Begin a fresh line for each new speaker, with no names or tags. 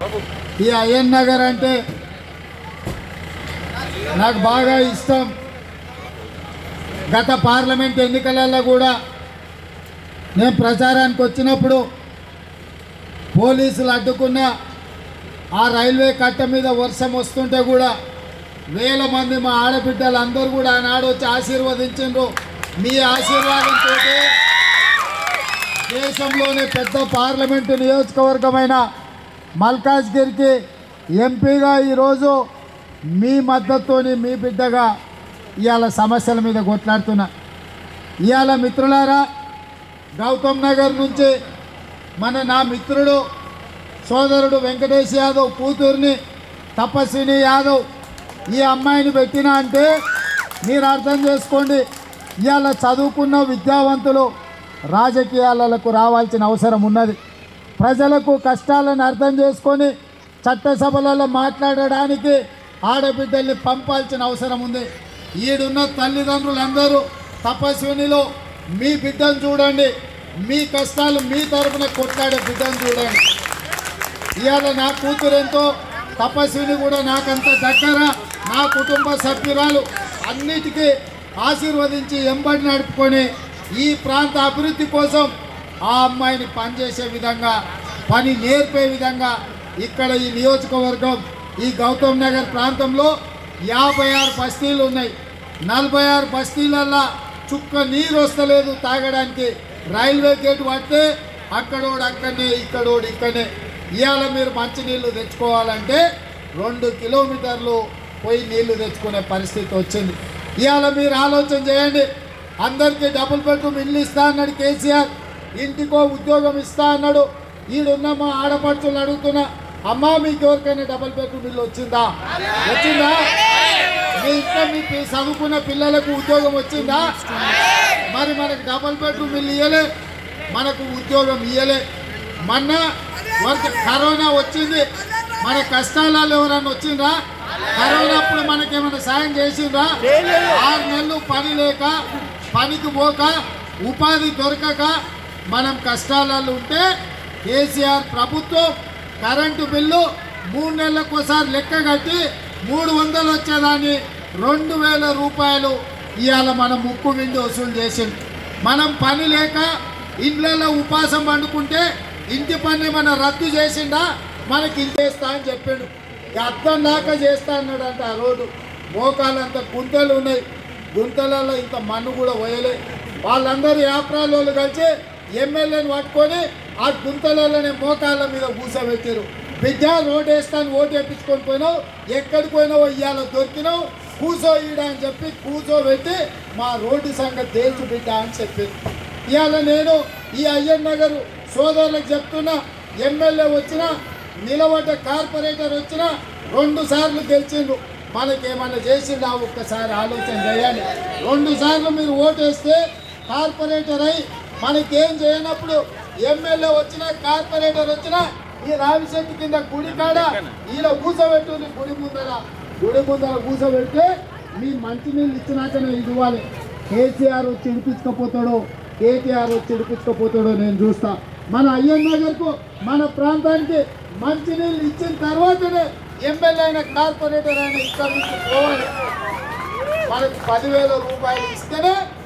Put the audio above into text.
ఈ అయ్యన్ నగర్ అంటే నాకు బాగా ఇష్టం గత పార్లమెంట్ ఎన్నికలలో కూడా నేను ప్రచారానికి వచ్చినప్పుడు పోలీసులు అడ్డుకున్న ఆ రైల్వే కట్ట మీద వర్షం వస్తుంటే కూడా వేల మంది మా ఆడబిడ్డలు అందరూ కూడా ఆనాడు వచ్చి ఆశీర్వదించిండ్రు మీ ఆశీర్వాదంతో దేశంలోనే పెద్ద పార్లమెంటు నియోజకవర్గమైన మల్కాజ్గిరికి ఎంపీగా ఈరోజు మీ మద్దతుతోని మీ బిడ్డగా ఇవాళ సమస్యల మీద కొట్లాడుతున్నా ఇవాళ మిత్రులారా గౌతమ్ నగర్ నుంచి మన నా మిత్రుడు సోదరుడు వెంకటేష్ యాదవ్ కూతుర్ని తపస్విని యాదవ్ ఈ అమ్మాయిని పెట్టినా అంటే మీరు అర్థం చేసుకోండి ఇవాళ చదువుకున్న విద్యావంతులు రాజకీయాలకు రావాల్సిన అవసరం ఉన్నది ప్రజలకు కష్టాలను అర్థం చేసుకొని చట్టసభలలో మాట్లాడడానికి ఆడబిడ్డల్ని పంపాల్సిన అవసరం ఉంది ఈడున్న తల్లిదండ్రులందరూ తపస్వినిలో మీ బిడ్డను చూడండి మీ కష్టాలు మీ తరపున కొట్లాడే బిడ్డను చూడండి ఇవాళ నా కూతురెంతో తపస్విని కూడా నాకంత దగ్గర నా కుటుంబ సభ్యురాలు అన్నిటికీ ఆశీర్వదించి ఎంబడి నడుపుకొని ఈ ప్రాంత అభివృద్ధి కోసం ఆ అమ్మాయిని పనిచేసే విధంగా పని నేర్పే విధంగా ఇక్కడ ఈ నియోజకవర్గం ఈ గౌతమ్ నగర్ ప్రాంతంలో యాభై ఆరు బస్తీలు ఉన్నాయి నలభై ఆరు బస్తీలల్లో చుక్క నీరు వస్తలేదు తాగడానికి రైల్వే గేట్ పడితే అక్కడోడు అక్కడనే ఇక్కడోడు ఇక్కడనే ఇవాళ మీరు మంచినీళ్ళు తెచ్చుకోవాలంటే రెండు కిలోమీటర్లు పోయి నీళ్లు తెచ్చుకునే పరిస్థితి వచ్చింది ఇవాళ మీరు ఆలోచన చేయండి అందరికీ డబుల్ బెడ్రూమ్ ఇల్లు ఇస్తా అన్నాడు కేసీఆర్ ఇంటికో ఉద్యోగం ఇస్తా అన్నాడు ఈడున్న మా ఆడపడుచులు అడుగుతున్నా అమ్మా మీకు ఎవరికైనా డబుల్ బెడ్రూమ్ ఇల్లు వచ్చిందా వచ్చిందా మీ ఇంట్లో మీ పి- చదువుకున్న పిల్లలకు ఉద్యోగం వచ్చిందా మరి మనకు డబుల్ బెడ్రూమ్ ఇల్లు ఇయ్యలే మనకు ఉద్యోగం ఇయ్యలే మొన్న వరకు కరోనా వచ్చింది మన కష్టాలలో ఎవరన్నా వచ్చిందా కరోనా అప్పుడు మనకేమైనా సాయం చేసిండ్రా ఆరు నెలలు పని లేక పనికి పోక ఉపాధి దొరకక మనం కష్టాలలో ఉంటే కేసీఆర్ ప్రభుత్వం కరెంటు బిల్లు మూడు నెలలకు ఒకసారి లెక్క కట్టి మూడు వందలు వచ్చేదాన్ని రెండు వేల రూపాయలు ఇవాళ మనం ముక్కు విండి వసూలు చేసింది మనం పని లేక ఇండ్లలో ఉపాసం పండుకుంటే ఇంటి పని మనం రద్దు చేసిందా మనకి ఇంటి చేస్తా అని చెప్పాడు ఇక అర్థం దాకా చేస్తా అన్నాడంట ఆ రోడ్డు మోకాలంత గుంతలు ఉన్నాయి గుంతలలో ఇంత మన్ను కూడా పోయలే వాళ్ళందరూ వ్యాపారాలు వాళ్ళు కలిసి ఎమ్మెల్యేని పట్టుకొని ఆ గుంతలలోనే మోకాళ్ళ మీద కూసబెట్టారు బిడ్డ రోడ్ వేస్తాను ఓటు వేపించుకొని పోయినావు ఎక్కడికి పోయినావో ఇవాళ దొరికినావు కూసో ఈడ అని చెప్పి కూర్చోబెట్టి మా రోడ్డు సంగతి తేల్చు బిడ్డ అని చెప్పింది ఇవాళ నేను ఈ అయ్యన్ నగర్ సోదరులకు చెప్తున్నా ఎమ్మెల్యే వచ్చినా నిలబడ్డ కార్పొరేటర్ వచ్చినా రెండు సార్లు గెలిచిండ్రు మనకేమన్నా చేసిండా ఒక్కసారి ఆలోచన చేయాలి రెండు సార్లు మీరు ఓటేస్తే కార్పొరేటర్ అయి మనకేం చేయనప్పుడు ఎమ్మెల్యే వచ్చినా కార్పొరేటర్ వచ్చినా ఈ రావిశెట్టి కింద గుడి కాడ ఈడ కూసబెట్టుంది గుడి ముందర గుడి ముందర కూసబెడితే మీ మంచినీళ్ళు ఇచ్చినాకనే ఇది ఇవ్వాలి కేసీఆర్ వచ్చి ఇడిపించకపోతాడో కేటీఆర్ వచ్చి ఇడిపించకపోతాడో నేను చూస్తా మన అయ్యన్ నగర్కు మన ప్రాంతానికి మంచినీళ్ళు ఇచ్చిన తర్వాతనే ఎమ్మెల్యే అయిన కార్పొరేటర్ అయిన ఇక్కడ నుంచి పోవాలి మనకు పదివేల రూపాయలు ఇస్తేనే